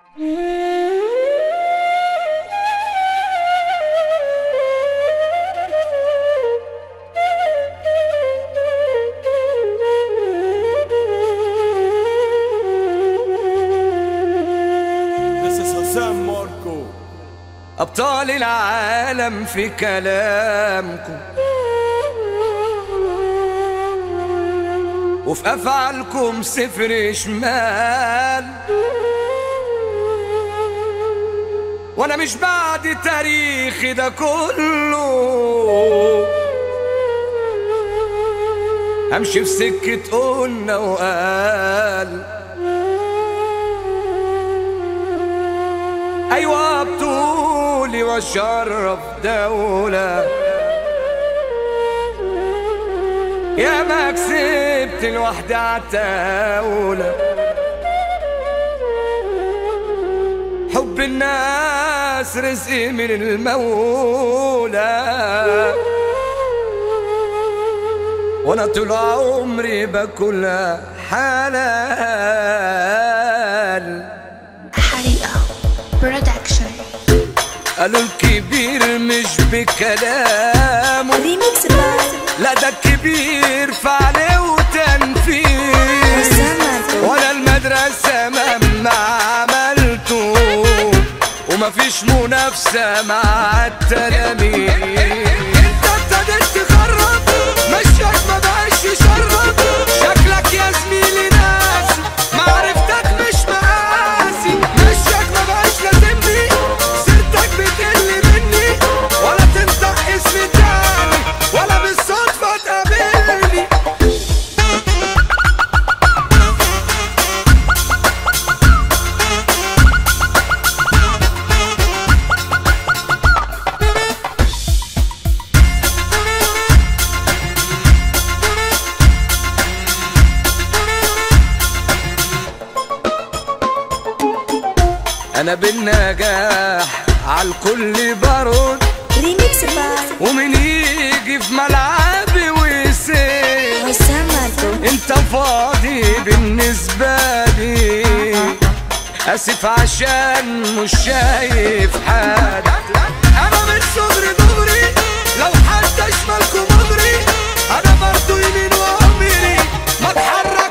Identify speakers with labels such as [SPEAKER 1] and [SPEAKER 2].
[SPEAKER 1] This is Hassan Marco.
[SPEAKER 2] أبطال العالم في كلامكم وفي أفعالكم صفر شمال وأنا مش بعد تاريخي ده كله همشي في سكة قلنا وقال ايوه بطولي واشرف دولة يا ما كسبت لوحدي عتاولة حب الناس رزقي من المولى وانا طول عمري باكلها حلال
[SPEAKER 3] حريقة برودكشن
[SPEAKER 2] قالوا الكبير مش بكلامه
[SPEAKER 3] ريميكس باي
[SPEAKER 2] لا ده الكبير فعله وتنفيذ
[SPEAKER 3] حسام ماركو
[SPEAKER 2] وانا المدرسة مهما عملته ومفيش منافسة مع التلاميذ انت ابتديت تخرب مشيك ما بقاش يشرب شكلك يا زميلي ناسي معرفتك مش مقاسي مشيك ما بقاش لازمني سيرتك بتقل مني ولا تنطق اسمي تاني ولا بالصدفة تقابلني انا بالنجاح عالكل برد
[SPEAKER 3] ريميكس باي
[SPEAKER 2] ومن يجي في ملعبي ويسيب
[SPEAKER 3] حسام ماركو
[SPEAKER 2] انت فاضي بالنسبة لي اسف عشان مش شايف حد انا من صغري دغري لو حتى شمالكم مغري انا برضو يمين وامري ما اتحرك